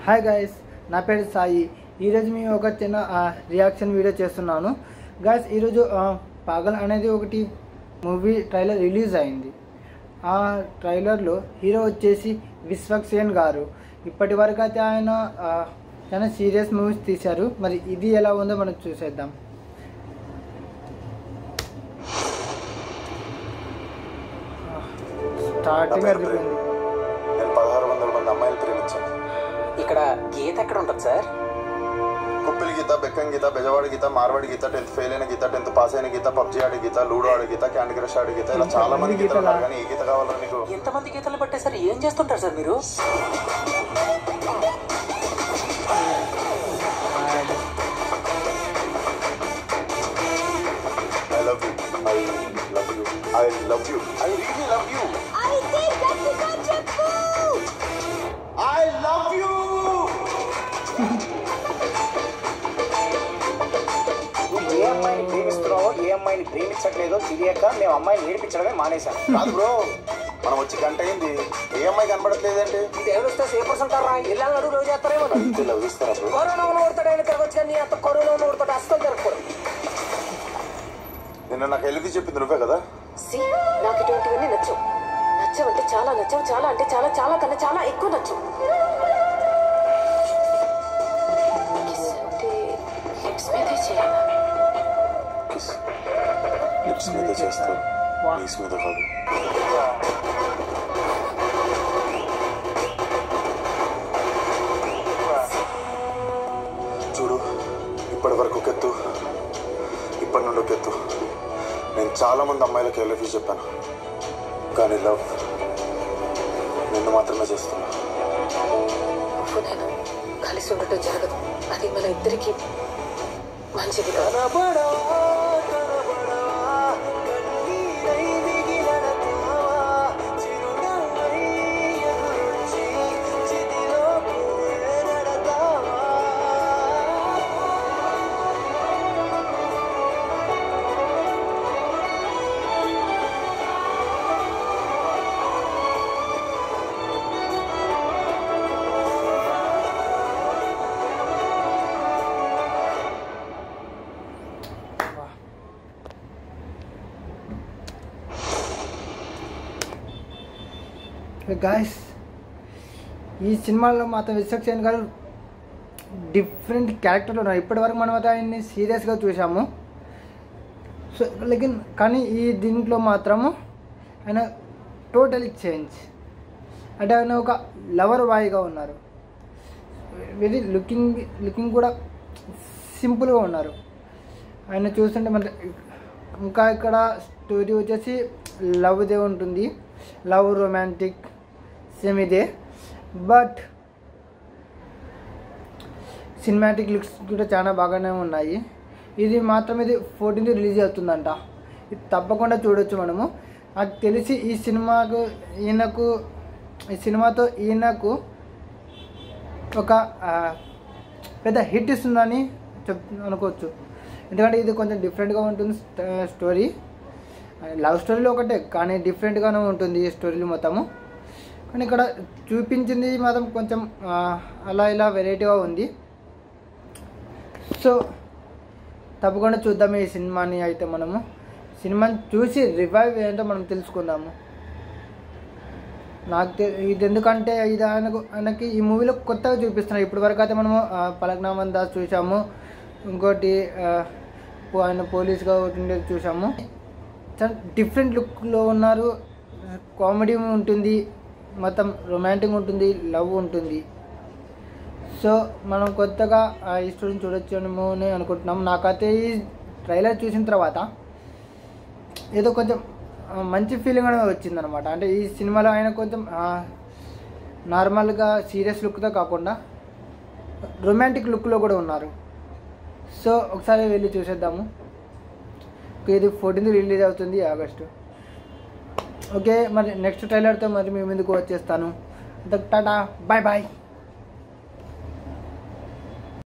Hi guys నా పేరు సాయి ఈరోజు మేము ఒక చిన్న రియాక్షన్ వీడియో చేస్తున్నాను గాయస్ ఈరోజు ఆ, పాగల్ అనేది ఒకటి మూవీ ట్రైలర్ రిలీజ్ అయింది ఆ ట్రైలర్లో హీరో వచ్చేసి విశ్వక్సేన్ గారు ఇప్పటి వరకు అయితే ఆయన ఆ, చాలా సీరియస్ మూవీస్ తీశారు మరి ఇది ఎలా ఉందో మనం చూసేద్దాం స్టార్టింగ్ అదిరిపోయింది నేను పదహారు వందల మంది అమ్మాయిలు ప్రేమించాను ఇక్కడ గీత ఎక్కడ ఉంటుంది sir Kuppili Geeta Bekkam Geeta Bejawadi Geeta Marwadi Geeta tenth fail అయిన గీత టెన్త్ పాస్ అయిన గీత పబ్జీ ఆడే గీత లూడో ఆడే గీత క్యాండీ క్రష్ ఆడే గీత ఇలా చాలా మంది గీతలు ఉన్నారు కానీ ఈ గీత కావాలని నీకు ఎంతమంది గీతలు పట్టేసారు ఏం చేస్తుంటారు సార్ మీరు I love you I love you I love you I really love you అయితే గట్టిగా చెప్పు ఐ లవ్ యూ నువ్వు ఏ అమ్మాయిని ప్రేమిస్తున్నావో ఏ అమ్మాయిని ప్రేమించట్లేదో తెలియక మేము అమ్మాయిని ఏడిపించడమే మానేశాం కాదు బ్రో మనం వచ్చి గంట అయింది ఏ అమ్మాయి కనబడట్లేదండి ఇది ఎవరు వస్తే సేఫ్ పర్సన్ రా ఇళ్ళని అడుగు రోజు చేస్తారేమో అంతే లవ్ ఇస్తారా బ్రో కరోనా ఉన్న ఊడతాడు ఆయన తిరగచ్చు కానీ అంత కరోనా ఉన్న ఊడతాడు అస్సలు జరగకూడదు నిన్న నాకు ఎల్ది చెప్పింది నువ్వే కదా సి నాకు ఇటువంటివన్నీ నచ్చవు నచ్చవంటే చాలా నచ్చవు చాలా అంటే చాలా చాలా కన్నా చాలా ఎక్కువ నచ్చవు Kiss అంటే lips మీదే చేయాలా? కిస్ లిప్స్ మీద చేస్తావు నీస్ మీద కాదు చూడు ఇప్పటి వరకు ఒక ఎత్తు ఇప్పటి నుండి ఒక ఎత్తు నేను చాలా మంది అమ్మాయిలకి ఎల్ఎఫీ చెప్పాను కానీ లవ్ నిన్ను మాత్రమే చేస్తున్నా నువ్వు నేను కలిసి ఉండటం జరగదు అది మన ఇద్దరికి మంచిది కాదు కనబడా కనబడా కన్నీరై మిగిలిన తావా చిరునవ్వై ఎదురొచ్చి చితిలోకి నడతావా గాయస్ ఈ సినిమాలో మాత్రం విశ్వక్సేన్ గారు డిఫరెంట్ క్యారెక్టర్లు ఉన్నారు ఇప్పటివరకు మనం అయితే ఆయన్ని సీరియస్గా చూసాము సో లేకిన్ కానీ ఈ దీంట్లో మాత్రము ఆయన టోటలీ చేంజ్ అంటే ఆయన ఒక లవర్ బాయ్గా ఉన్నారు వెరీ లుకింగ్ లుకింగ్ కూడా సింపుల్గా ఉన్నారు ఆయన చూస్తుంటే మన ఇంకా ఇక్కడ స్టోరీ వచ్చేసి లవ్దే ఉంటుంది లవ్ రొమాంటిక్ సేమ్ ఇదే బట్ సినిమాటిక్ లుక్స్ కూడా చాలా బాగానే ఉన్నాయి ఇది మాత్రం ఇది ఫోర్టీన్త్ రిలీజ్ అవుతుందంట ఇది తప్పకుండా చూడొచ్చు మనము నాకు తెలిసి ఈ సినిమాకు ఈయనకు ఈ సినిమాతో ఈయనకు ఒక ఆ, పెద్ద హిట్ ఇస్తుందని చెప్ అనుకోవచ్చు ఎందుకంటే ఇది కొంచెం డిఫరెంట్గా ఉంటుంది స్ట- స్టోరీ లవ్ స్టోరీలో ఒకటే కానీ డిఫరెంట్గానే ఉంటుంది ఈ స్టోరీలు మొత్తము కానీ ఇక్కడ చూపించింది మాత్రం కొంచెం ఆ, అలా ఇలా వెరైటీగా ఉంది సో తప్పకుండా చూద్దాం ఈ సినిమాని అయితే మనము సినిమాని చూసి రివైవ్ ఏంటో మనం తెలుసుకుందాము నాకు తె- ఇది ఎందుకంటే ఇది ఆయనకు ఆయనకి ఈ మూవీలో కొత్తగా చూపిస్తున్నారు ఇప్పటి వరకు అయితే మనము ఆ, పలక్నామన్ దాస్ చూసాము ఇంకోటి ఆ, పో- ఆయన పోలీస్గా ఉండేది చూసాము చాలా డిఫరెంట్ లుక్లో ఉన్నారు కామెడీ ఉంటుంది మొత్తం రొమాంటిక్ ఉంటుంది లవ్ ఉంటుంది సో మనం కొత్తగా ఆ, ఈ స్టోరీని చూడొచ్చేమో అని అనుకుంటున్నాం నాకైతే ఈ ట్రైలర్ చూసిన తర్వాత ఏదో కొంచెం ఆ, మంచి ఫీలింగ్ అనేది వచ్చిందనమాట అంటే ఈ సినిమాలో ఆయన కొంచెం ఆ, నార్మల్గా సీరియస్ లుక్తో కాకుండా రొమాంటిక్ లుక్లో కూడా ఉన్నారు సో ఒకసారి వెళ్ళి చూసేద్దాము ఓకే, ఇది ఫోర్టీన్త్ రిలీజ్ అవుతుంది ఆగస్టు ఓకే మరి నెక్స్ట్ ట్రైలర్తో మరి మీ ముందుకు వచ్చేస్తాను టాటా బాయ్ బాయ్